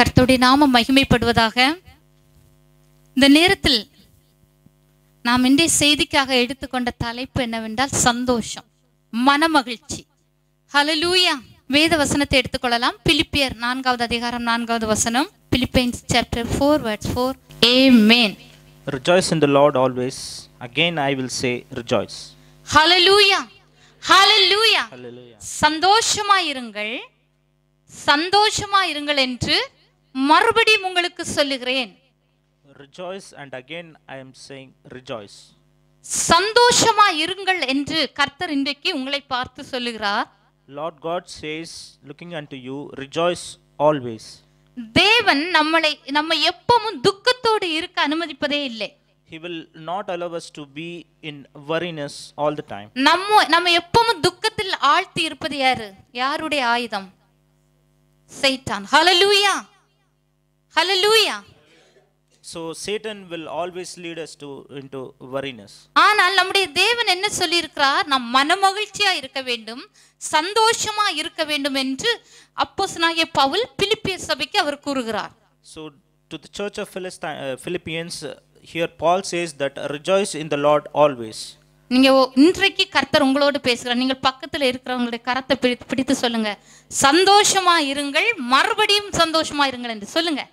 கர்த்தருடைய நாமம் மகிமைப்படுவதாக இந்த நேரத்தில் நாம் இன்றைய செய்திக்காக எடுத்துக்கொண்ட தலைப்பு என்னவென்றால் சந்தோஷம் மனமகிழ்ச்சி ஹalleluya வேத வசனத்தை எடுத்துக்கொள்ளலாம் பிலிப்பியர் நான்காவது அதிகாரம் நான்காவது வசனம் Philippians chapter four words four amen Rejoice in the Lord always. Again, I will say, rejoice. Hallelujah hallelujah Hallelujah. சந்தோஷமாயிருங்கள் சந்தோஷமாயிருங்கள் என்று மறுபடியும் உங்களுக்கு சொல்லுகிறேன் Rejoice, and again I am saying, rejoice. சந்தோஷமா இருங்கள் என்று கர்த்தர் இன்றைக்கு உங்களை பார்த்து சொல்லுகிறார் Lord God says, looking unto you, rejoice always. தேவன் நம்மளை நம்ம எப்பவும் துக்கத்தோடு இருக்க அனுமதிப்பதே இல்லை He will not allow us to be in worriness all the time. நம்ம நம்ம எப்பவும் துக்கத்தில் ஆழ்த்தி இருப்பது யாரு யாருடைய ஆயுதம் சைத்தான் ஹalleluya ஹalleluya So Satan will always lead us to into worriness. ஆனால் நம்முடைய தேவன் என்ன சொல்லியிருக்கிறார் நாம் மனமகிழ்ச்சியா இருக்க வேண்டும் சந்தோஷமா இருக்க வேண்டும் என்று அப்போஸ்தலனாகிய பவுல் பிலிப்பிய சபைக்கு அவர் கூறுகிறார் So to the church of Philistine, uh, Philippians, uh, here Paul says that rejoice in the Lord always. நீங்க ஓ- இன்றைக்கு கர்த்தர் உங்களோடு பேசுகிறார் நீங்கள் பக்கத்துல இருக்கிறவங்களுடைய கரத்தை பிடி- பிடித்து சொல்லுங்க சந்தோஷமா இருங்கள் மறுபடியும் சந்தோஷமா இருங்கள் என்று சொல்லுங்க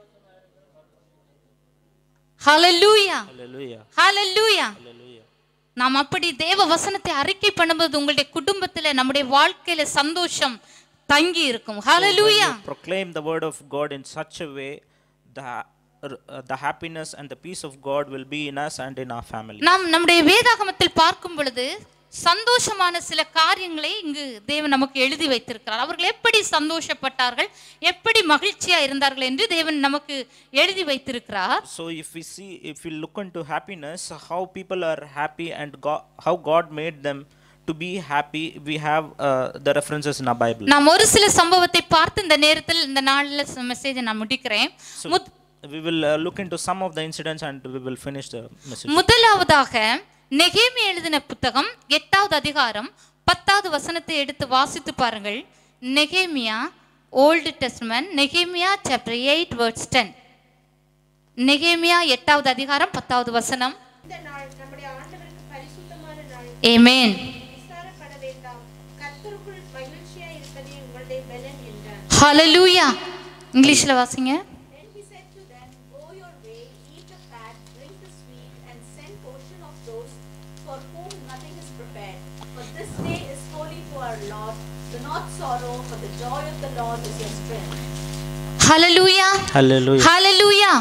ஹalleluya Hallelujah. ஹalleluya Hallelujah. நாம் அப்படி தேவ வசனத்தை அறிக்கை பண்ணும்போது உங்களுடைய குடும்பத்துல நம்முடைய வாழ்க்கையில சந்தோஷம் தங்கி இருக்கும் ஹalleluya When you proclaim the word of God in such a way, the, uh, the happiness and the peace of God will be in us and in our family. நாம் நம்முடைய வேதாகமத்தில் பார்க்கும் பொழுது சந்தோஷமான சில காரியங்களை இங்கு தேவன் நமக்கு எழுதி வைத்திருக்கிறார் அவர்கள் எப்படி சந்தோஷப்பட்டார்கள் எப்படி மகிழ்ச்சியா இருந்தார்கள் என்று தேவன் நமக்கு எழுதி வைத்திருக்கிறார் So if we see, if we look into happiness, how people are happy and God, how God made them to be happy, we have uh, the references in our Bible. நாம் ஒரு சில சம்பவத்தை பார்த்து இந்த நேரத்தில் இந்த நாளில் மெசேஜை நான் முடிக்கிறேன் So முத்- we will uh, look into some of the incidents and we will finish the message. முதலாவதாக நெகேமி எழுதின புத்தகம் எட்டாவது அதிகாரம் பத்தாவது வசனத்தை எடுத்து வாசித்து பாருங்கள் நெகேமியா ஓல்டு டெஸ்ட்மென்ட் நெகேமியா சாப்டர் எயிட் வேர்ட்ஸ் டென் நெகேமியா எட்டாவது அதிகாரம் பத்தாவது வசனம் இந்த நாள் நம்முடைய ஆண்டவருக்கு பரிசுத்தமான நாள் ஏமேன் விசாரப்பட வேண்டாம் கர்த்தருக்குள் மகிழ்ச்சியா இருப்பதே உங்களுடைய பலன் என்றார் ஹalleluya இங்கிலீஷ்ல வாசிங்க Then he said to them, Go your way, eat the fat, drink the sweet, and send portion of those for whom nothing is prepared. For this day is holy to our Lord. Do not sorrow, for the joy of the Lord is your strength. Hallelujah Hallelujah. ஹalleluya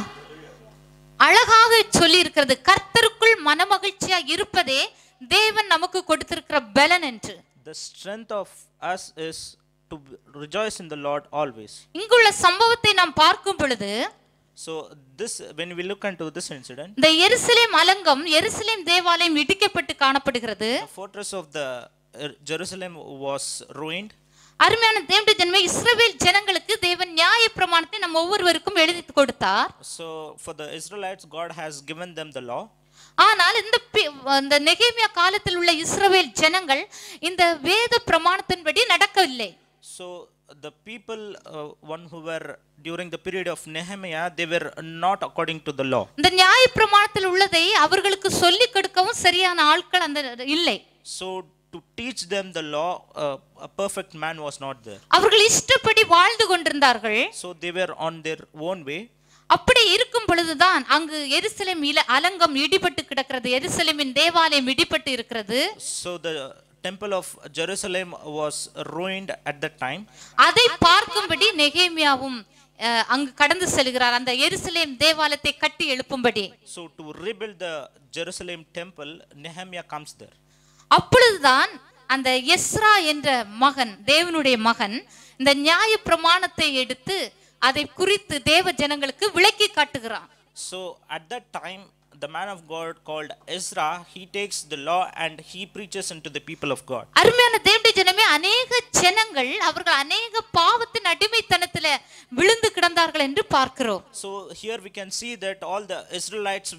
அழகாக சொல்லி இருக்கிறது கர்த்தருக்குள் மனமகிழ்ச்சியா இருப்பதே தேவன் நமக்கு கொடுத்திருக்கிற பலன் என்று The strength of us is to rejoice in the Lord always. இங்குள்ள சம்பவத்தை நாம் பார்க்கும் பொழுது So this, when we look into this incident, இந்த எருசலேம் அலங்கம் எருசலேம் தேவாலயம் இடிக்கப்பட்டு காணப்படுகிறது the fortress of the uh, Jerusalem was ruined. அருமையான தேவனுடைய ஜனமே இஸ்ரவேல் ஜனங்களுக்கு தேவன் நியாய பிரமாணத்தை நம்ம ஒவ்வொருவருக்கும் எழுதி கொடுத்தார் So for the Israelites, God has given them the law. ஆனால் இந்த பி- இந்த நெகேமியா காலத்தில் உள்ள இஸ்ரவேல் ஜனங்கள் இந்த வேத பிரமாணத்தின்படி நடக்கவில்லை So the people, uh, one who were during the period of Nehemiah, they were not according to the law. இந்த நியாய பிரமாணத்தில் உள்ளதை அவர்களுக்கு சொல்லிக் கொடுக்கவும் சரியான ஆட்கள் அந்த இல்லை So to teach them the law, uh, a perfect man was not there. அவர்கள் இஷ்டப்படி வாழ்ந்து கொண்டிருந்தார்கள் So they were on their own way. அப்படி இருக்கும் பொழுதுதான் அங்கு எருசலேம் இல அலங்கம் இடிபட்டு கிடக்கிறது எருசலேமின் தேவாலயம் இடிபட்டு இருக்கிறது So the temple of Jerusalem was ruined at that time. அதை பார்க்கும்படி நெகேமியாவும் அஹ், அங்கு கடந்து செல்கிறார் அந்த எருசலேம் தேவாலயத்தை கட்டி எழுப்பும்படி So to rebuild the Jerusalem temple, Nehemiah comes there. அப்பொழுதுதான் அந்த எஸ்ரா என்ற மகன் தேவனுடைய மகன் இந்த நியாய பிரமாணத்தை எடுத்து அதை குறித்து தேவ ஜனங்களுக்கு விளக்கி காட்டுகிறான் So at that time, the man of God called Ezra, he takes the law and he preaches unto the people of God. அருமையான தேவனுடைய ஜனமே அநேக ஜனங்கள் அவர்கள் அநேக பாவத்தின் அடிமைத்தனத்துல விழுந்து கிடந்தார்கள் என்று பார்க்கிறோம் So here we can see that all the Israelites were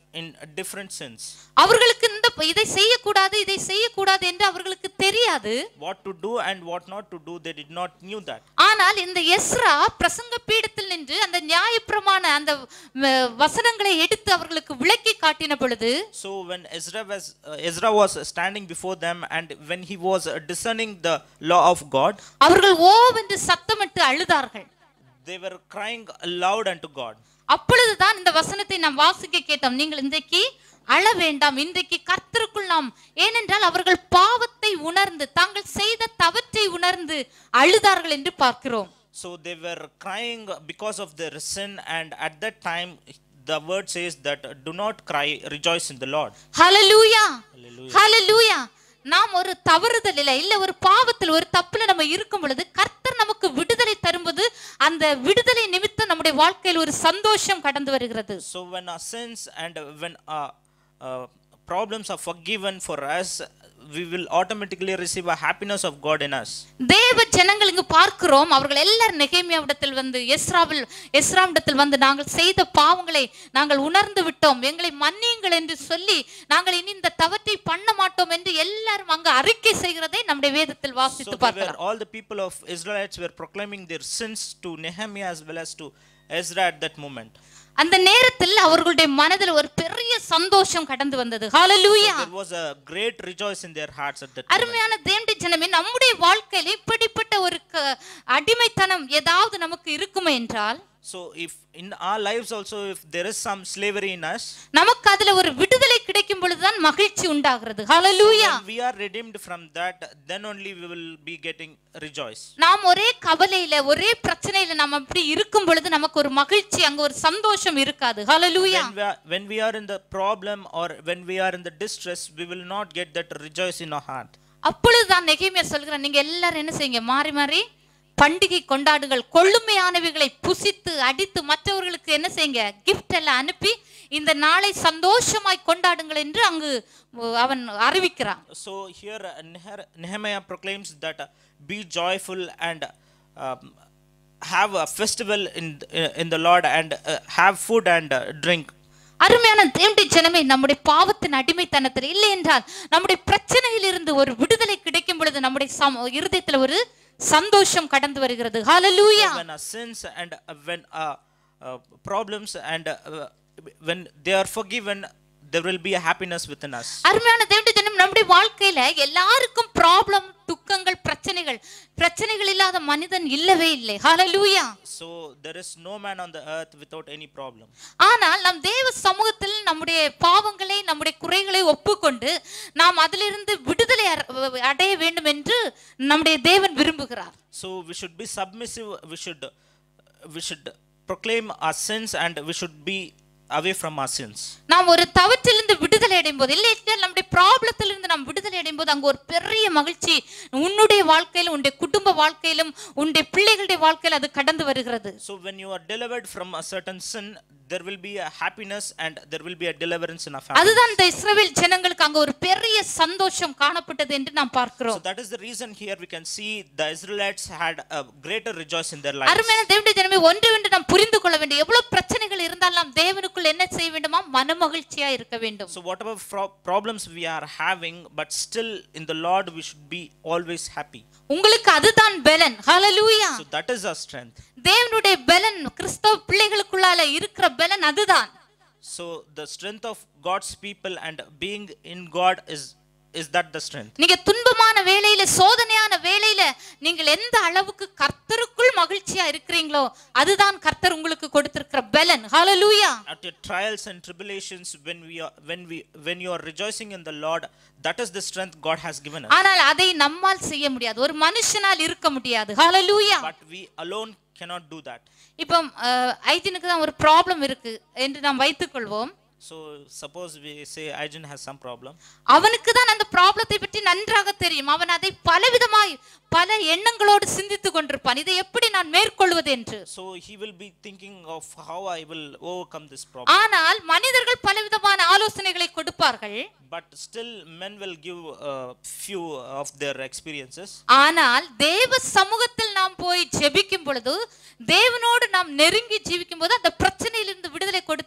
in different sins. அவர்களுக்கு இந்த இதை செய்யக்கூடாது இதை செய்யக்கூடாது என்று அவர்களுக்கு தெரியாது What to do and what not to do, they did not knew that. ஆனால் இந்த எஸ்ரா பிரசங்க பீடத்தில் நின்று அந்த நியாயப்பிரமாண அந்த வ- வசனங்களை எடுத்து அவர்களுக்கு விளக்கி காட்டின பொழுது So when Ezra was uh, Ezra was standing before them and when he was uh, discerning the law of God, அவர்கள் ஓவென்று சத்தமிட்டு அழுதார்கள் they were crying aloud unto God. அப்பொழுதுதான் இந்த வசனத்தை நாம் வாசிக்க கேட்டோம் நீங்கள் இன்றைக்கு அழ வேண்டாம் இன்றைக்கு கர்த்தருக்குள் நாம் ஏனென்றால் அவர்கள் பாவத்தை உணர்ந்து தாங்கள் செய்த தவற்றை உணர்ந்து அழுதார்கள் என்று பார்க்கிறோம் So they were crying because of their sin, and at that time, the word says that uh, do not cry, rejoice in the Lord. Hallelujah Hallelujah. ஹalleluya நாம் ஒரு தவறுதலில் இல்ல ஒரு பாவத்தில் ஒரு தப்புல நம்ம இருக்கும் பொழுது கர்த்தர் நமக்கு விடுதலை தரும்போது அந்த விடுதலை நிமித்தம் நம்முடைய வாழ்க்கையில் ஒரு சந்தோஷம் கடந்து வருகிறது So when our sins and uh, when our uh, problems are forgiven for us, we will automatically receive a happiness of God in us. தேவ ஜனங்கள் இங்கு பார்க்கிறோம் அவர்கள் எல்லாரும் நெகேமியாவிடத்தில் வந்து எஸ்ராவில் எஸ்ராவிடத்தில் வந்து நாங்கள் செய்த பாவங்களை நாங்கள் உணர்ந்து விட்டோம் எங்களை மன்னியுங்கள் என்று சொல்லி நாங்கள் இனி இந்த தவற்றை பண்ண மாட்டோம் என்று எல்லாரும் அங்கு அறிக்கை செய்கிறதை நம்முடைய வேதத்தில் So வாசித்து they were, பார்க்கலாம் all the people of Israelites were proclaiming their sins to Nehemiah as well as to Ezra at that moment. அந்த நேரத்தில் அவர்களுடைய மனதில் ஒரு பெரிய சந்தோஷம் கடந்து வந்தது ஹalleluya There was a great rejoice in their hearts at that moment. அருமையான தேவனுடைய ஜனமே நம்முடைய வாழ்க்கையில் இப்படிப்பட்ட ஒரு க- அடிமைத்தனம் ஏதாவது நமக்கு இருக்குமே என்றால் So if in our lives also if there is some slavery in us, நமக்கு அதுல ஒரு விடுதலை கிடைக்கும் பொழுதுதான் மகிழ்ச்சி உண்டாகிறது ஹalleluya when we are redeemed from that, then only we will be getting rejoice. நாம் ஒரே கவலையில ஒரே பிரச்சனையில நாம் அப்படி இருக்கும் பொழுது நமக்கு ஒரு மகிழ்ச்சி அங்க ஒரு சந்தோஷம் இருக்காது ஹalleluya When we, are, when we are in the problem or when we are in the distress, we will not get that rejoice in our heart. அப்பொழுதுதான் நெகேமியா சொல்கிறேன் நீங்க எல்லாரும் என்ன செய்யுங்க மாறி மாறி பண்டிகை கொண்டாடுங்கள் கொள்ளுமையானவைகளை புசித்து அடித்து மற்றவர்களுக்கு என்ன செய்யுங்க கிஃப்ட் எல்லாம் அனுப்பி இந்த நாளை சந்தோஷமாய் கொண்டாடுங்கள் என்று அங்கு அஹ், அவன் அறிவிக்கிறான் So here uh, Neher- Nehemiah proclaims that uh, be joyful and um, have a festival in uh, in the Lord and uh, have food and uh, drink. அருமையான தேவனுடைய ஜனமே நம்முடைய பாவத்தின் அடிமைத்தனத்தில் இல்லை என்றால் நம்முடைய பிரச்சனையில் இருந்து ஒரு விடுதலை கிடைக்கும் பொழுது நம்முடைய சம இருதயத்துல ஒரு சந்தோஷம் கடந்து வருகிறது ஹalleluya when our sins and uh, when our uh, problems and uh, when they are forgiven, there will be a happiness within us. அருமையான தேவனுடைய ஜனம் நம்முடைய வாழ்க்கையில எல்லாருக்கும் ப்ராப்ளம் துக்கங்கள் பிரச்சனைகள் பிரச்சனைகள் இல்லாத மனிதன் இல்லவே இல்லை ஹalleluya So there is no man on the earth without any problem. ஆனால் நம் தேவ சமூகத்தில் நம்முடைய பாவங்களை நம்முடைய குறைகளை ஒப்புக்கொண்டு நாம் அதிலிருந்து விடுதலை அற- அடைய வேண்டும் என்று நம்முடைய தேவன் விரும்புகிறார் So we should be submissive. We should we should proclaim our sins and we should be away from our sins. நாம் ஒரு தவற்றிலிருந்து விடுதலை அடையும் போது இல்லை என்றால் நம்முடைய ப்ராப்ளத்திலிருந்து நாம் விடுதலை அடையும் போது அங்கு ஒரு பெரிய மகிழ்ச்சி உன்னுடைய வாழ்க்கையிலும் உன்னுடைய குடும்ப வாழ்க்கையிலும் உன்னுடைய பிள்ளைகளுடைய வாழ்க்கையில் அது கடந்து வருகிறது So when you are delivered from a certain sin, there will be a happiness and there will be a deliverance in our family. அதுதான் இந்த இஸ்ரவேல் ஜனங்களுக்கு அங்க ஒரு பெரிய சந்தோஷம் காணப்பட்டது என்று நாம் So பார்க்கிறோம் that is the reason here we can see the Israelites had a greater rejoice in their lives. அருமையான தேவனுடைய ஜனமே ஒன்று என்று நாம் புரிந்து கொள்ள வேண்டும் எவ்வளவு பிரச்சனைகள் இருந்தாலும் நாம் தேவனுக்குள் என்ன செய்ய வேண்டுமா மனமகிழ்ச்சியா இருக்க வேண்டும் So whatever fro- problems we are having, but still in the Lord we should be always happy. உங்களுக்கு அதுதான் பலன் ஹalleluya So that is our strength. தேவனுடைய பலன் கிறிஸ்தவ பிள்ளைகளுக்குள்ளால இருக்கிற பலன் அதுதான் So the strength of God's people and being in God is is that the strength. நீங்க துன்பமான வேலையில சோதனையான வேலையில நீங்கள் எந்த அளவுக்கு கர்த்தருக்குள் மகிழ்ச்சியா இருக்கிறீங்களோ அதுதான் கர்த்தர் உங்களுக்கு கொடுத்திருக்கிற பலன் ஹalleluya At your trials and tribulations, when we are when we when you are rejoicing in the Lord, that is the strength God has given us. ஆனால் அதை நம்மால் செய்ய முடியாது ஒரு மனுஷனால் இருக்க முடியாது ஹalleluya But we alone cannot do that. இப்போ ஐஜனுக்கு தான் ஒரு ப்ராப்ளம் இருக்கு என்று நாம் வைத்துக்கொள்வோம் So suppose we say Arjun has some problem. அவனுக்கு தான் அந்த ப்ராப்ளத்தை பற்றி நன்றாக தெரியும் அவன் அதை பலவிதமாய் பல எண்ணங்களோடு சிந்தித்துக் கொண்டிருப்பான் இதை எப்படி நான் மேற்கொள்வது என்று So he will be thinking of how I will overcome this problem. ஆனால் மனிதர்கள் பலவிதமான ஆலோசனைகளை கொடுப்பார்கள் But still, men will give a few of their experiences. ஆனால் தேவ சமூகத்தில் நாம் போய் ஜெபிக்கும் பொழுது தேவனோடு நாம் நெருங்கி ஜீவிக்கும் போது அந்த பிரச்சனையிலிருந்து விடுதலை கொடுத்து நமக்கு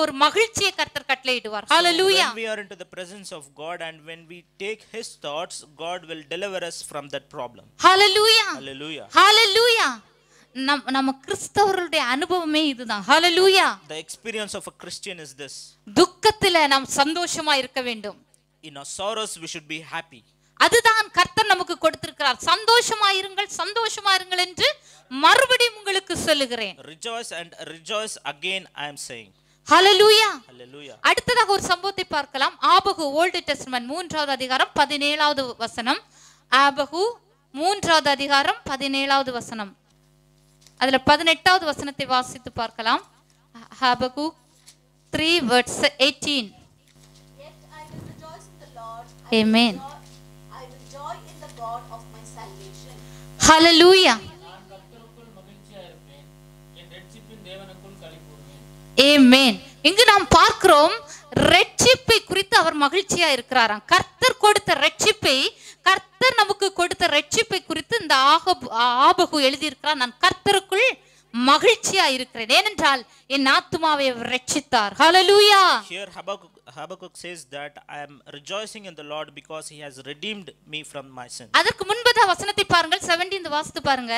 ஒரு மகிழ்ச்சியை கர்த்தர் கட்டளையிடுவார் ஹalleluya When we are into the presence of God and when we take His thoughts, God will deliver us from that problem. Hallelujah Hallelujah. ஹalleluya நம் நம்ம கிறிஸ்தவர்களுடைய அனுபவமே இதுதான் ஹalleluya The experience of a Christian is this துக்கத்துல நாம் சந்தோஷமா இருக்க வேண்டும் in our sorrows, we should be happy. அதுதான் கர்த்தர் நமக்கு கொடுத்திருக்கிறார் சந்தோஷமா இருங்கள் சந்தோஷமா இருங்கள் என்று மறுபடியும் உங்களுக்கு சொல்லுகிறேன் Rejoice and rejoice again, I am saying. Hallelujah Hallelujah. அடுத்ததாக ஒரு சம்பவத்தை பார்க்கலாம் ஆபகு ஓல்டு டெஸ்ட்மென்ட் மூன்றாவது அதிகாரம் பதினேழாவது வசனம் ஆபகு மூன்றாவது அதிகாரம் பதினேழாவது வசனம் அதுல பதினெட்டாவது வசனத்தை வாசித்து பார்க்கலாம் Habakkuk three words eighteen Yet I will rejoice in the Lord. Amen. I will joy, I will joy in the God of my salvation. Hallelujah நான் கர்த்தருக்குள் மகிழ்ச்சியா இருப்பேன் என் ரட்சிப்பின் தேவனுக்குள் களி கூறுவேன் ஏமேன் இங்கு நாம் பார்க்கிறோம் ரட்சிப்பை குறித்து அவர் மகிழ்ச்சியா இருக்கிறாராம் கர்த்தர் கொடுத்த ரட்சிப்பை கர்த்தர் நமக்கு கொடுத்த ரட்சிப்பை குறித்து இந்த ஆகபு ஆபகு எழுதியிருக்கிறார் நான் கர்த்தருக்குள் மகிழ்ச்சியா இருக்கிறேன் ஏனென்றால் என் ஆத்துமாவை அவர் ரட்சித்தார் ஹalleluya Here Habakkuk, Habakkuk says that I am rejoicing in the Lord because He has redeemed me from my sin. அதற்கு முன்பதாக வசனத்தை பாருங்கள் 17 வாசித்து பாருங்க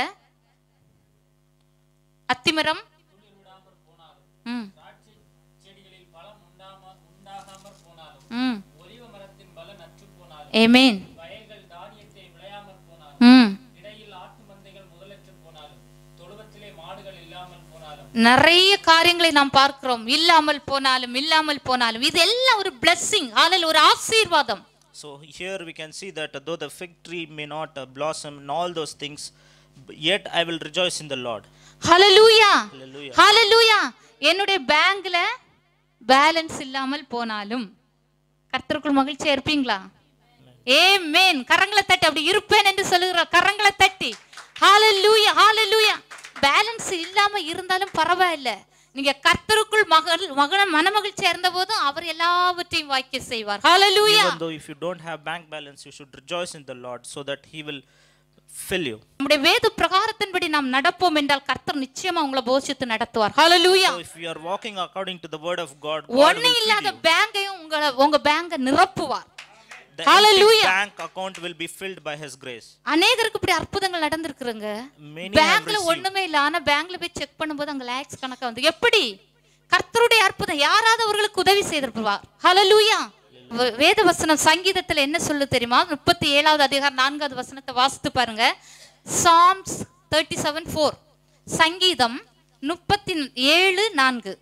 அத்திமரம் ம் திராட்சை செடிகளில் பழம் உண்டாம உண்டாகாமற் போனாலும் ம் ஒலிவ மரத்தின் பலன் அற்று போனாலும் ஏமேன் வயல்கள் தானியத்தை விளையாமற் போனாலும் ம் இடையில் ஆட்டு மந்தைகள் முதலற்று போனாலும் தொழுவத்திலே மாடுகள் இல்லாமல் போனாலும் நிறைய காரியங்களை நாம் பார்க்கிறோம் இல்லாமல் போனாலும் இல்லாமல் போனாலும் இது எல்லாம் ஒரு blessing ஆளல் ஒரு ஆசீர்வாதம் So here we can see that though the fig tree may not uh, blossom and all those things, b- yet I will rejoice in the Lord. Hallelujah Hallelujah. ஹalleluya என்னுடைய பேங்க்ல பேலன்ஸ் இல்லாமல் போனாலும் கர்த்தருக்குள் மகிழ்ச்சியா இருப்பீங்களா ஏமேன் கரங்களை தட்டி அப்படி இருப்பேன் என்று சொல்லுகிறார் கரங்களை தட்டி ஹalleluya ஹalleluya பேலன்ஸ் இல்லாம இருந்தாலும் பரவாயில்ல நீங்க கர்த்தருக்குள் மகள் மகன மனமகிழ்ச்சியா இருந்த போதும் அவர் எல்லாவற்றையும் வாய்க்க செய்வார் ஹalleluya Even though if you don't have bank balance, you should rejoice in the Lord so that He will fill you. நம்முடைய வேத பிரகாரத்தின்படி நாம் நடப்போம் என்றால் கர்த்தர் நிச்சயமா உங்களை போஷித்து நடத்துவார் ஹalleluya So if you are walking according to the word of God, God ஒண்ணு will இல்லாத fill you. பேங்கையும் உங்களை உங்க பேங்க நிரப்புவார் The empty Hallelujah. bank account will be filled by His grace. அநேகருக்கு இப்படி அற்புதங்கள் நடந்திருக்குறங்க Many have பேங்க்ல received. ஒண்ணுமே இல்ல ஆனா பேங்க்ல போய் செக் பண்ணும்போது அங்க லேக்ஸ் கணக்கா வந்து எப்படி கர்த்தருடைய அற்புதம் யாராவது அவர்களுக்கு உதவி செய்திருப்பார் ஹalleluya வ- வேத வசனம் சங்கீதத்துல என்ன சொல்லு தெரியுமா முப்பத்தி ஏழாவது அதிகாரம் நான்காவது வசனத்தை வாசித்து பாருங்க சாம்ஸ் தேர்ட்டி செவன் ஃபோர் சங்கீதம் முப்பத்தி ஏழு நான்கு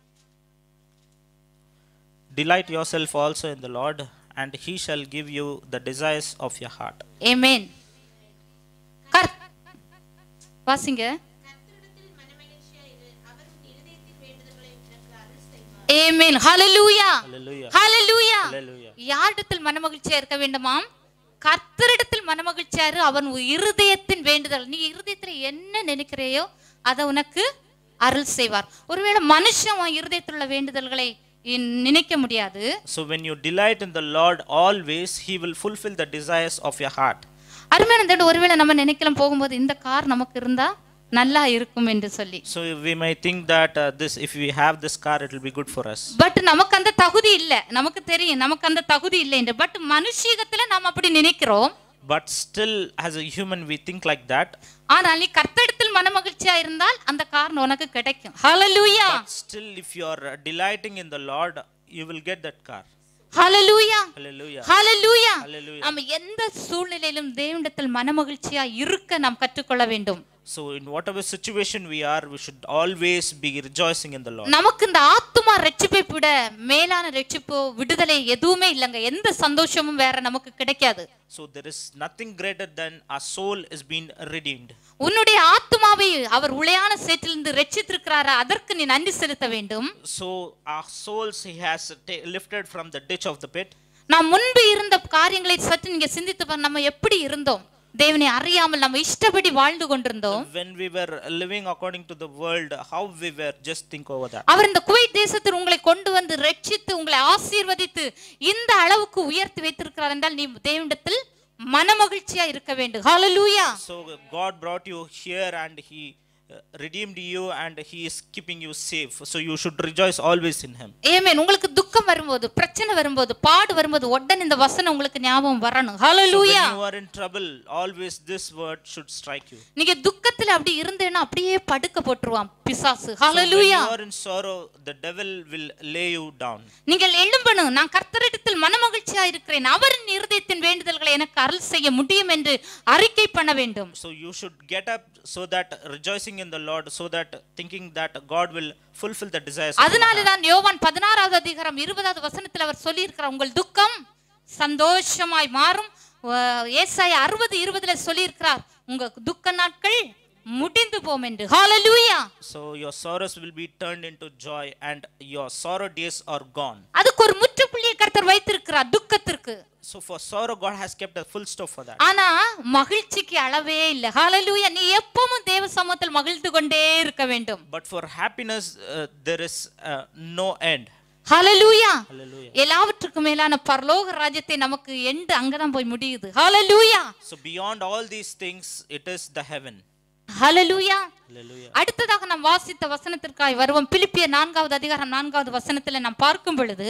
Delight yourself also in the Lord, and He shall give you the desires of your heart. ஏமேன் கர் வாசிங்க கர்த்தரிடத்தில் மனமகிழ்ச்சியாயிரு அவர் உன் இருதயத்தின் வேண்டுதல்களை உனக்கு அருள் செய்வார் ஏமேன் ஹalleluya Hallelujah. ஹalleluya Hallelujah. யாரிடத்தில் மனமகிழ்ச்சியா இருக்க வேண்டுமாம் கர்த்தரிடத்தில் மனமகிழ்ச்சியா இரு அவன் உன் இருதயத்தின் வேண்டுதல் நீ இருதயத்துல என்ன நினைக்கிறையோ அதை உனக்கு அருள் செய்வார் ஒருவேளை மனுஷன் உன் இருதயத்தில் உள்ள வேண்டுதல்களை இ- நினைக்க முடியாது So when you delight in the Lord always, He will fulfill the desires of your heart. அருமையான தேவன், ஒருவேளை நம்ம நினைக்கலாம் போகும்போது இந்த கார் நமக்கு இருந்தா நல்லா இருக்கும் என்று சொல்லி So we may think that uh, this, if we have this car, it will be good for us. But நமக்கு அந்த தகுதி இல்ல நமக்கு தெரியும் நமக்கு அந்த தகுதி இல்லை என்று பட் மனுஷீகத்துல நாம் அப்படி நினைக்கிறோம் But still, as a human, we think like that. ஆனால் நீ கர்த்தரிடத்தில் மனமகிழ்ச்சியா இருந்தால் அந்த கார் உனக்கு கிடைக்கும் ஹalleluya But still, if you are uh, delighting in the Lord, you will get that car. Hallelujah Hallelujah. Hallelujah Hallelujah. நாம் எந்த சூழ்நிலையிலும் தேவனிடத்தில் மனமகிழ்ச்சியா இருக்க நாம் கற்றுக்கொள்ள வேண்டும் So in whatever situation we are, we should always be rejoicing in the Lord. நமக்கு இந்த ஆத்துமா ரட்சிப்பை விட மேலான ரட்சிப்போ விடுதலை எதுவுமே இல்லைங்க எந்த சந்தோஷமும் வேற நமக்கு கிடைக்காது So there is nothing greater than our soul is being redeemed. உன்னுடைய ஆத்துமாவை அவர் உளையான சேற்றிலிருந்து ரட்சித்திருக்கிறாரா அதற்கு நீ நன்றி செலுத்த வேண்டும் So our souls He has ta- lifted from the ditch of the pit. நாம் முன்பு இருந்த காரியங்களை சற்று நீங்க சிந்தித்து பாருங்க நம்ம எப்படி இருந்தோம் தேவனை அறியாமல் நம்ம இஷ்டப்படி வாழ்ந்து கொண்டிருந்தோம் When we were living according to the world, how we were, just think over that. அவர் இந்த குவைத் தேசத்தில் உங்களை கொண்டு வந்து ரட்சித்து உங்களை ஆசீர்வதித்து இந்த அளவுக்கு உயர்த்தி வைத்திருக்கிறார் என்றால் நீ தேவனிடத்தில் மனமகிழ்ச்சியா இருக்க வேண்டும் ஹalleluya So God brought you here and He redeemed you and he is keeping you safe. So you should rejoice always in him. ஏமேன் உங்களுக்கு துக்கம் வரும்போது பிரச்சனை வரும்போது பாடு வரும்போது உடனே இந்த வசனம் உங்களுக்கு ஞாபகம் வரணும் So hallelujah when you are in trouble, always this word should strike you. நீங்க துக்கத்துல அப்படி இருந்தேன்னா அப்படியே படுக்க போட்டுருவான் பிசாசு So when hallelujah you are in sorrow, the devil will lay you down. நீங்கள் எழும்பணும் நான் கர்த்தரிடத்தில் மனமகிழ்ச்சியா இருக்கிறேன் அவரின் இருதயத்தின் வேண்டுதல்களை எனக்கு அருள் செய்ய முடியும் என்று அறிக்கை பண்ண வேண்டும் So you should get up so that rejoicing in the Lord, so that thinking that God will fulfill the desires. of your heart. அதனாலதான் யோவான் பதினாறாவது அதிகாரம் இருபதாவது வசனத்தில் அவர் சொல்லியிருக்கிறார் உங்கள் துக்கம் சந்தோஷமாய் மாறும் அஹ் ஏசாயா அறுபது இருபதுல சொல்லியிருக்கிறார் உங்க துக்க நாட்கள் முடிந்து போம் என்று ஹalleluya So your sorrows will be turned into joy and your sorrow days are gone. அதுக்கு ஒரு முற்றுப்புள்ளியை கர்த்தர் வைத்திருக்கிறார் துக்கத்திற்கு So for sorrow, God has kept a full stop for that. ஆனா மகிழ்ச்சிக்கு அளவே இல்லை ஹalleluya நீ எப்பவும் தேவ சமூகத்தில் மகிழ்ந்து கொண்டே இருக்க வேண்டும் But for happiness, uh, there is uh, no end. Hallelujah Hallelujah. எல்லாவற்றுக்கும் மேலான பரலோக ராஜ்யத்தை நமக்கு எண்டு அங்கதான் போய் முடியுது ஹalleluya So beyond all these things, it is the heaven. Hallelujah Hallelujah. அடுத்ததாக நாம் வாசித்த வசனத்திற்காய் வருவோம் பிலிப்பிய நான்காவது அதிகாரம் நான்காவது வசனத்துல நாம் பார்க்கும் பொழுது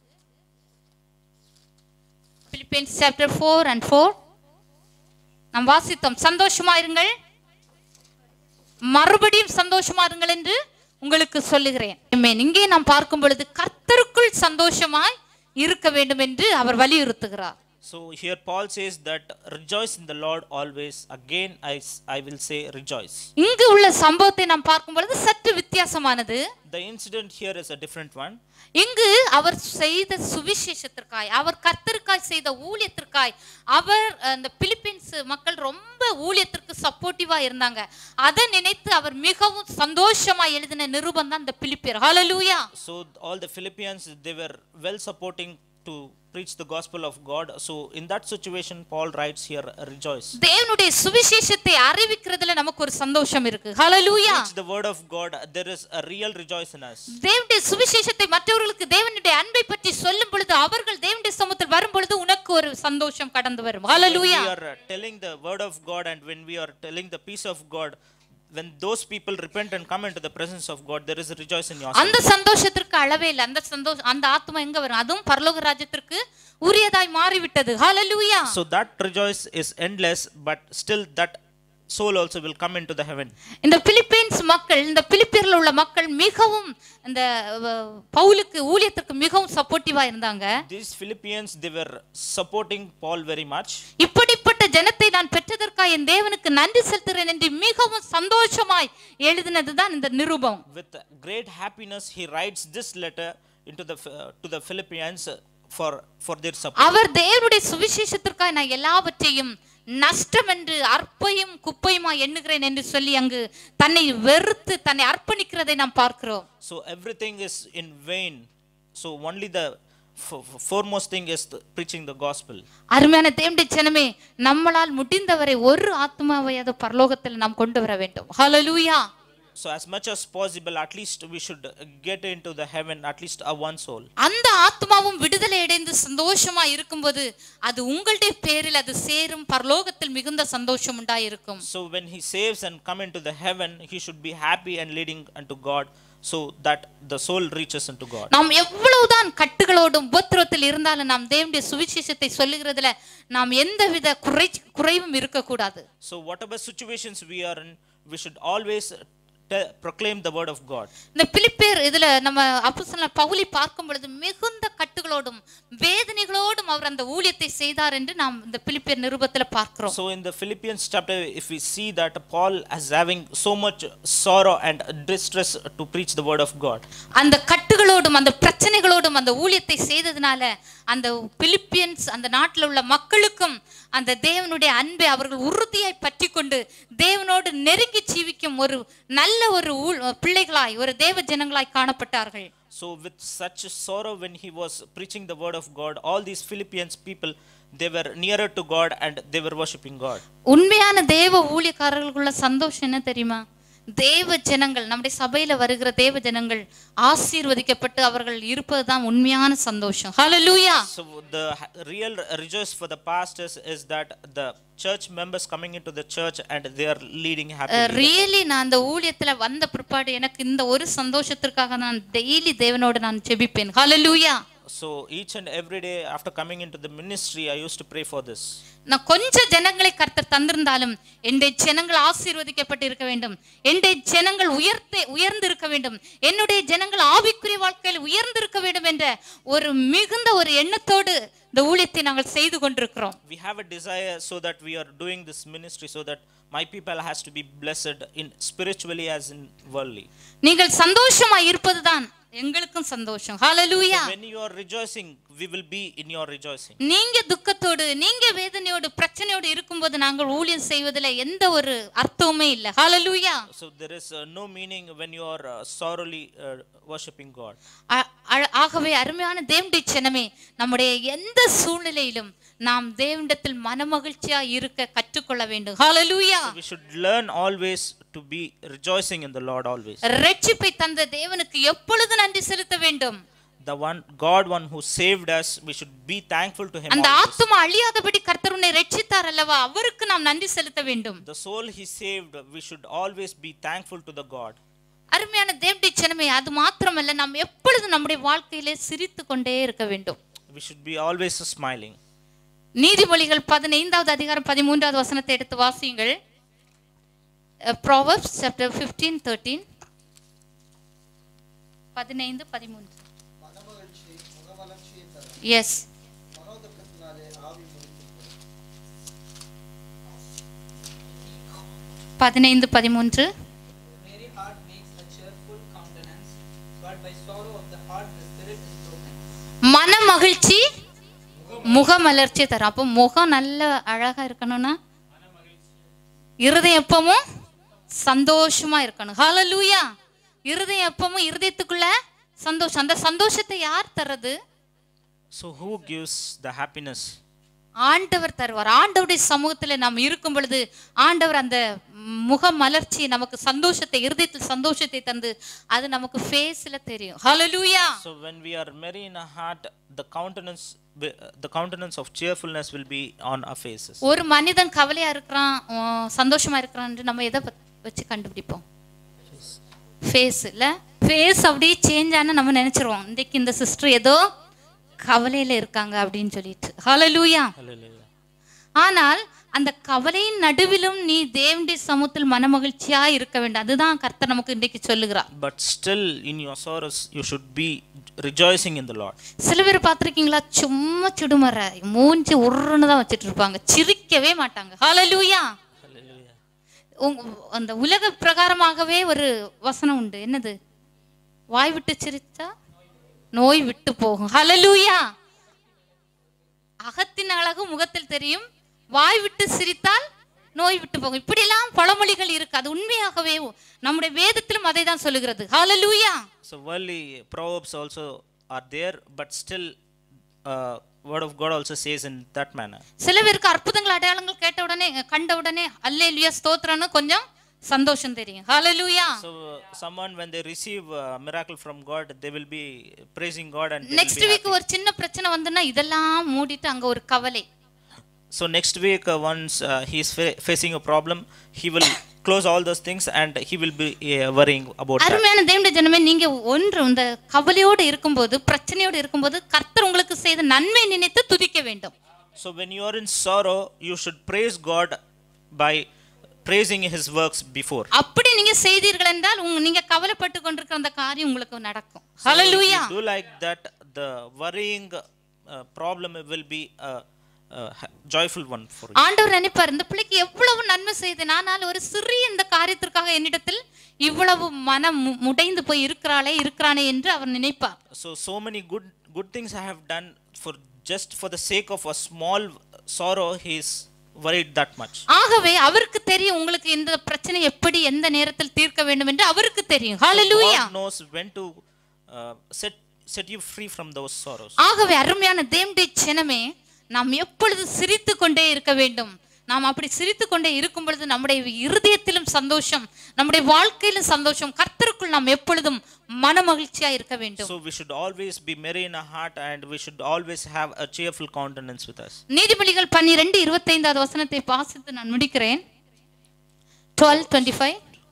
Philippians chapter four and four நாம் வாசித்தோம் சந்தோஷமா இருங்கள் மறுபடியும் சந்தோஷமா இருங்கள் என்று உங்களுக்கு சொல்லுகிறேன் Amen. இங்கே நாம் பார்க்கும் பொழுது கர்த்தருக்குள் சந்தோஷமாய் இருக்க வேண்டும் என்று அவர் வலியுறுத்துகிறார் So here Paul says that rejoice in the Lord always. Again, I, s- I will say rejoice. இங்கு உள்ள சம்பவத்தை நாம் பார்க்கும் பொழுது சற்று வித்தியாசமானது The incident here is a different one. இங்கு அவர் செய்த சுவிசேஷத்திற்காய் அவர் கர்த்தருக்காய் செய்த ஊழியத்திற்காய் அவர் அந்த பிலிப்பீன்ஸ் மக்கள் ரொம்ப ஊழியத்திற்கு சப்போர்ட்டிவா இருந்தாங்க அதை நினைத்து அவர் மிகவும் சந்தோஷமா எழுதின நிருபம் தான் இந்த பிலிப்பியர் ஹalleluya So all the Philippians, they were well supporting to preach the gospel of God. So in that situation, Paul writes here, rejoice. தேவனுடைய சுவிசேஷத்தை அறிவிக்கிறதுல நமக்கு ஒரு சந்தோஷம் இருக்கு ஹalleluya Preach the word of God. There is a real rejoice in us. தேவனுடைய சுவிசேஷத்தை மற்றவர்களுக்கு தேவனுடைய அன்பை பற்றி சொல்லும் பொழுது அவர்கள் தேவனுடைய சமூகத்தில் வரும் பொழுது உனக்கு ஒரு சந்தோஷம் கடந்து வரும் When we hallelujah are uh, telling the word of God and when we are telling the peace of God, when those people repent and come into the presence of God, there is a rejoice in yourself. அந்த சந்தோஷத்திற்கு அளவே இல்லை அந்த சந்தோஷம் அந்த ஆத்மா எங்க வரும் அதுவும் பரலோக ராஜ்யத்திற்கு உரியதாய் மாறிவிட்டது hallelujah So that rejoice is endless, but still that soul also will come into the heaven. இந்த பிலிப்பீன்ஸ் மக்கள் இந்த பிலிப்பியர்ல உள்ள மக்கள் மிகவும் இந்த அஹ், பவுலுக்கு ஊழியத்திற்கு மிகவும் சப்போர்ட்டிவா இருந்தாங்க These Philippians, they were supporting Paul very much. இப்படிப்பட்ட ஜனத்தை நான் பெற்றதற்காக என் தேவனுக்கு நன்றி செலுத்துகிறேன் என்று மிகவும் சந்தோஷமாய் எழுதினதுதான் இந்த நிருபம் With great happiness, he writes this letter into the uh, to the Philippians uh, for for their support. அவர் தேவனுடைய சுவிசேஷத்திற்காக நான் எல்லாவற்றையும் நஷ்டம் என்று அற்பையும் குப்பையுமா எண்ணுகிறேன் என்று சொல்லி அங்கு தன்னை வெறுத்து தன்னை அர்ப்பணிக்கிறதை நாம் பார்க்கிறோம் So everything is in vain. So only the f- f- foremost thing is the preaching the gospel. அருமையான தேவனுடைய ஜனமே நம்மளால் முடிந்தவரை ஒரு ஆத்மாவையாவது பரலோகத்தில் நாம் கொண்டு வர வேண்டும் ஹalleluya So as much as possible, at least we should uh, get into the heaven, at least a one soul. அந்த ஆத்மாவும் விடுதலை அடைந்து சந்தோஷமா இருக்கும்போது அது உங்களுடைய பேரில் அது சேரும் பரலோகத்தில் மிகுந்த சந்தோஷம் உண்டாயிருக்கும் So when he saves and come into the heaven, he should be happy and leading unto God, so that the soul reaches unto God. நாம் எவ்வளவுதான் கட்டுகளோடும் உபத்திரத்தில் இருந்தாலும் நாம் தேவனுடைய சுவிசேஷத்தை சொல்லுகிறதுல நாம் எந்தவித குறை குறைவும் இருக்கக்கூடாது So whatever situations we are in, we should always te- proclaim the word of God. இந்த பிலிப்பேர் இதுல நம்ம அப்போஸ்தலனான பவுலை பார்க்கும் பொழுது மிகுந்த கட்டுகளோடும் வேதனைகளோடும் அவர் அந்த ஊழியத்தை செய்தார் என்று நாம் இந்த பிலிப்பேர் நிருபத்துல பார்க்கிறோம் So in the Philippians chapter, if we see that Paul is having so much sorrow and distress to preach the word of God. அந்த கட்டுகளோடும் அந்த பிரச்சனைகளோடும் அந்த ஊழியத்தை செய்ததுனால அந்த பிலிப்பியன்ஸ் அந்த நாட்டில் உள்ள மக்களுக்கும் அந்த தேவனுடைய அன்பை அவர்கள் உறுதியாய் பற்றி கொண்டு தேவனோடு நெருங்கி ஜீவிக்கும் ஒரு நல்ல ஒரு ஊழ் பிள்ளைகளாய் ஒரு தேவ ஜனங்களாய் காணப்பட்டார்கள் So with such sorrow when he was preaching the word of God, all these Philippians people, they were nearer to God and they were worshiping God. உண்மையான தேவ ஊழியக்காரர்களுக்குள்ள சந்தோஷம் என்ன தெரியுமா தேவ ஜனங்கள் நம்முடைய சபையில வருகிற தேவ ஜனங்கள் ஆசீர்வதிக்கப்பட்டு அவர்கள் இருப்பதுதான் உண்மையான சந்தோஷம் hallelujah So the ha- real rejoice for the pastors is that the church members coming into the church and they are leading happily. Really நான் அந்த ஊழியத்துல வந்த பிற்பாடு எனக்கு இந்த ஒரு சந்தோஷத்திற்காக நான் டெய்லி தேவனோடு நான் ஜெபிப்பேன் ஹalleluya So each and every day after coming into the ministry, I used to pray for this. நான் கொஞ்ச ஜனங்களை கர்த்தர் தந்திருந்தாலும் என்னுடைய ஜனங்கள் ஆசீர்வதிக்கப்பட்டு இருக்க வேண்டும் என்னுடைய ஜனங்கள் உயர்த்த உயர்ந்து இருக்க வேண்டும் என்னுடைய ஜனங்கள் ஆவிக்குரிய வாழ்க்கையில் உயர்ந்து இருக்க வேண்டும் என்ற ஒரு மிகுந்த ஒரு எண்ணத்தோடு இந்த ஊழியத்தை நாங்கள் செய்து கொண்டிருக்கிறோம் We have a desire so that we are doing this ministry so that my people has to be blessed in spiritually as in worldly. நீங்கள் சந்தோஷமா இருப்பதுதான் எங்களுக்கும் சந்தோஷம் ஹalleluya When you are rejoicing, we will be in your rejoicing. நீங்க துக்கத்தோடு நீங்க வேதனையோடு பிரச்சனையோடு இருக்கும்போது நாங்கள் ஊழியம் செய்வதில் எந்த ஒரு அர்த்தமுமே இல்லை ஹalleluya So there is uh, no meaning when you are uh, sorrowly uh, worshiping God. அ- அ- ஆகவே அருமையான தேவனுடைய சினமே நம்முடைய எந்த சூழ்நிலையிலும் நாம் தேவனிடத்தில் மனமகிழ்ச்சியா இருக்க கற்றுக்கொள்ள வேண்டும் ஹalleluya We should learn always to be rejoicing in the Lord always. ரட்சிப்பை தந்த தேவனுக்கு எப்பொழுது நன்றி செலுத்த வேண்டும் The one God one who saved us, we should be thankful to him அந்த always. ஆத்துமா அழியாதபடி கர்த்தர் உன்னை ரட்சித்தார் அல்லவா அவருக்கு நாம் நன்றி செலுத்த வேண்டும் The soul he saved, we should always be thankful to the God. அருமையான தேவனுடைய சினமே அது மாத்திரமல்ல நாம் எப்பொழுதும் நம்முடைய வாழ்க்கையிலே சிரித்து கொண்டே இருக்க வேண்டும் We should be always smiling. நீதிமொழிகள் பதினைந்தாவது அதிகாரம் பதிமூன்றாவது வசனத்தை எடுத்து வாசியுங்கள் ப்ராவர்ப்ஸ் சாப்டர் ஃபிஃப்டீன் தேர்ட்டீன் பதினைந்து பதிமூன்று மனமகிழ்ச்சி முகவளர்ச்சியை தரும் எஸ் மனோதுக்கத்தினாலே ஆவி முறித்து போகும் பதினைந்து பதிமூன்று merry heart makes a cheerful countenance, but by sorrow of the heart the spirit is broken. மன மகிழ்ச்சி முகமலர்ச்சி தரும் அப்போ முகம் நல்ல அழகா இருக்கணும்னா இருதயம் எப்பவும் சந்தோஷமா இருக்கணும் ஹalleluya இருதயம் எப்பவும் இருதயத்துக்குள்ள சந்தோஷம் அந்த சந்தோஷத்தை யார் தர்றது So, who gives the happiness? ஆண்டவர் தருவார் ஆண்டவருடைய சமூகத்துல நாம் இருக்கும் பொழுது ஆண்டவர் அந்த முக மலர்ச்சி நமக்கு சந்தோஷத்தை இருதயத்தில் சந்தோஷத்தை தந்து அது நமக்கு ஃபேஸ்ல தெரியும் hallelujah So, when we are merry in our heart, the countenance, wi- the countenance of cheerfulness will be on our faces. ஒரு மனிதன் கவலையா இருக்கிறான் உம், சந்தோஷமா இருக்கிறான் நம்ம எதை பத்- வச்சு கண்டுபிடிப்போம் ஃபேஸ் இல்ல ஃபேஸ் அப்படியே சேஞ்ச் ஆனா நம்ம நினைச்சிருவோம் இன்னைக்கு இந்த சிஸ்டர் ஏதோ கவலையில இருக்காங்க அப்படின்னு சொல்லிட்டு ஹalleluya Hallelujah. ஆனால் அந்த கவலையின் நடுவிலும் நீ தேவனுடைய சமூகத்தில் மனமகிழ்ச்சியா இருக்க வேண்டும் அதுதான் கர்த்தர் நமக்கு இன்றைக்கு சொல்லுகிறார் But still, in your sorrows, you should be rejoicing in the Lord. சில பேர் பார்த்திருக்கீங்களா சும்மா சுடுமற மூஞ்சி உருன்னு தான் வச்சுட்டு இருப்பாங்க சிரிக்கவே மாட்டாங்க ஹalleluya Hallelujah. உங்க அந்த உலக பிரகாரமாகவே ஒரு வசனம் உண்டு என்னது வாய் விட்டு சிரிச்சா நோய் விட்டு போகும் ஹalleluya அகத்தின் அழகு முகத்தில் தெரியும் வாய் விட்டு சிரித்தால் நோய் விட்டு போகும் இப்படியெல்லாம் பழமொழிகள் இருக்கு அது உண்மையாகவே நம்முடைய வேதத்திலும் அதை தான் சொல்லுகிறது ஹalleluya So, worldly proverbs also are there, but still, uh, Word of God also says in that manner. சில பேருக்கு அற்புதங்கள் அடையாளங்கள் கேட்ட உடனே கண்ட உடனே அல்லேலுயா ஸ்தோத்திரம்னு கொஞ்சம் சந்தோஷம் தெரியும் hallelujah So, uh, someone when they receive a miracle from God, they will be praising God and they will next be week happy. ஒரு சின்ன பிரச்சனை வந்துன்னா இதெல்லாம் மூடிட்டு அங்க ஒரு கவலை So next week, uh, once uh, he is fa- facing a problem, he will close all those things and he will be uh, worrying about that. அருமையான தேவனுடைய ஜனமே நீங்க ஒன்று இந்த கவலையோடு இருக்கும்போது பிரச்சனையோடு இருக்கும்போது கர்த்தர் உங்களுக்கு செய்த நன்மை நினைத்து துதிக்க வேண்டும் So when you are in sorrow, you should praise God by praising His works before. அப்படி நீங்க செய்தீர்கள் என்றால் உங்க நீங்க கவலைப்பட்டு கொண்டிருக்கிற அந்த காரியம் உங்களுக்கு நடக்கும் So if hallelujah you do like that, the worrying uh, problem will be a, a ha- joyful one for you. ஆண்டவர் நினைப்பார் இந்த பிள்ளைக்கு எவ்வளவு நன்மை செய்தேன் ஆனால் ஒரு சிறிய இந்த காரியத்திற்காக என்னிடத்தில் இவ்வளவு மனம் மு- முடைந்து போய் இருக்கிறாளே இருக்கிறானே என்று அவர் நினைப்பார் So so many good good things I have done for just for the sake of a small sorrow, he is worried that much. ஆகவே அவருக்கு தெரியும் உங்களுக்கு இந்த பிரச்சனை எப்படி எந்த நேரத்தில் தீர்க்க வேண்டும் என்று அவருக்கு தெரியும் ஹalleluya God knows when to uh, set set you free from those sorrows. ஆகவே அருமையான தேவனுடைய சினமே நாம் எப்பொழுது சிரித்து கொண்டே இருக்க வேண்டும் நாம் அப்படி சிரித்து கொண்டே இருக்கும் பொழுது நம்முடைய இருதயத்திலும் சந்தோஷம் நம்முடைய வாழ்க்கையிலும் சந்தோஷம் கர்த்தருக்குள் நாம் எப்பொழுதும் மன மகிழ்ச்சியா இருக்க வேண்டும் So we should always be merry in our heart and we should always have a cheerful countenance with us. நீதிபதிகள் பன்னிரெண்டு இருபத்தைந்தாவது வசனத்தை வாசித்து நான் முடிக்கிறேன் twelve twenty five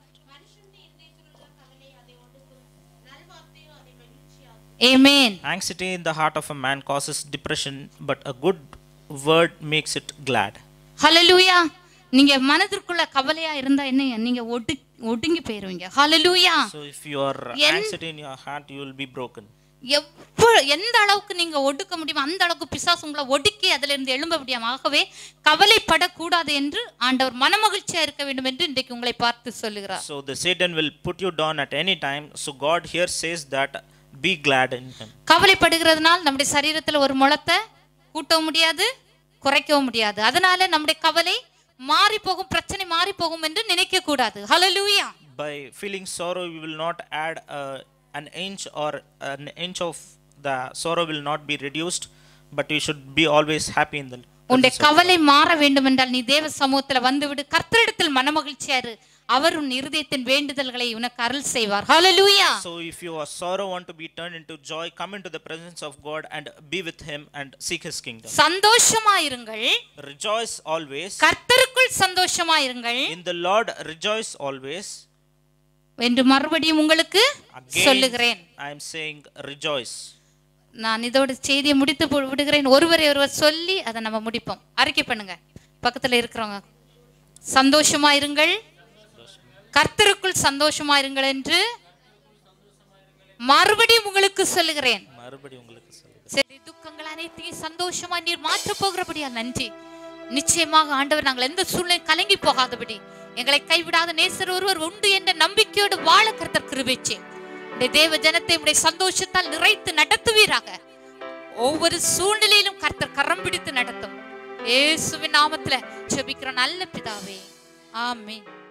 Amen. Anxiety in the heart of a man causes depression, but a good word makes it glad. Hallelujah நீங்க மனதிற்குள்ள கவலையா இருந்தா என்ன நீங்க ஒடு ஒடுங்கி போயிருவீங்க ஹalleluya So if you are En- anxiety in your heart, you will be broken. எவ்வ எந்த அளவுக்கு நீங்க ஒடுக்க முடியுமோ அந்த அளவுக்கு பிசாசு உங்களை ஒடுக்கி அதுல இருந்து எழும்ப முடியாம ஆகவே கவலைப்படக்கூடாது என்று ஆண்டவர் மனமகிழ்ச்சியா இருக்க வேண்டும் என்று இன்றைக்கு உங்களை பார்த்து சொல்லுகிறார் So the Satan will put you down at any time. So God here says that be glad in him. கவலைப்படுகிறதுனால் நம்முடைய சரீரத்துல ஒரு முளத்தை கூட்டவும் முடியாது குறைக்கவும் முடியாது அதனால நம்முடைய கவலை மாறி போகும் பிரச்சனை மாறி போகும் என்று நினைக்க கூடாது ஹalleluya By feeling sorrow, you will not add uh, an inch or an inch of the sorrow will not be reduced, but you should be always happy in the உன்னுடைய presence of கவலை மாற வேண்டும் என்றால் நீ தேவ சமூகத்துல வந்துவிடு கர்த்தரிடத்தில் மனமகிழ்ச்சியா இரு அவர் உன் இருதயத்தின் வேண்டுதல்களை உனக்கு அருள் செய்வார் ஹalleluya So if your sorrow want to be turned into joy, come into the presence of God and be with Him and seek His kingdom. சந்தோஷமாயிருங்கள் Rejoice always. கர்த்தருக்குள் சந்தோஷமாயிருங்கள் In the Lord, rejoice always. என்று மறுபடியும் உங்களுக்கு சொல்லுகிறேன் Again, I am saying rejoice. நான் இதோட செய்தியை முடித்து போ- விடுகிறேன் ஒருவரை ஒருவர் சொல்லி அதை நம்ம முடிப்போம் அறிக்கை பண்ணுங்க பக்கத்துல இருக்கிறவங்க சந்தோஷமாயிருங்கள் கர்த்தருக்குள் சந்தோஷமாயிருங்கள் என்று மறுபடியும் உங்களுக்கு சொல்லுகிறேன் மறுபடி உங்களுக்கு சொல்லுகிறேன். சரி துக்கங்கள் அனைத்தையும் சந்தோஷமா நீர் மாற்ற போகிறபடியா நன்றி நிச்சயமாக ஆண்டவர் நாங்கள் எந்த சூழ்நிலை கலங்கி போகாதபடி எங்களை கைவிடாத நேசர் ஒருவர் உண்டு என்ற நம்பிக்கையோடு வாழ கர்த்தர் கிருபைச்சே உடைய தேவ ஜனத்தை உடைய சந்தோஷத்தால் நிறைத்து நடத்துவீராக ஒவ்வொரு சூழ்நிலையிலும் கர்த்தர் கரம் பிடித்து நடத்தும் இயேசுவின் நாமத்துல ஜெபிக்கிற நல்ல பிதாவே ஆமென்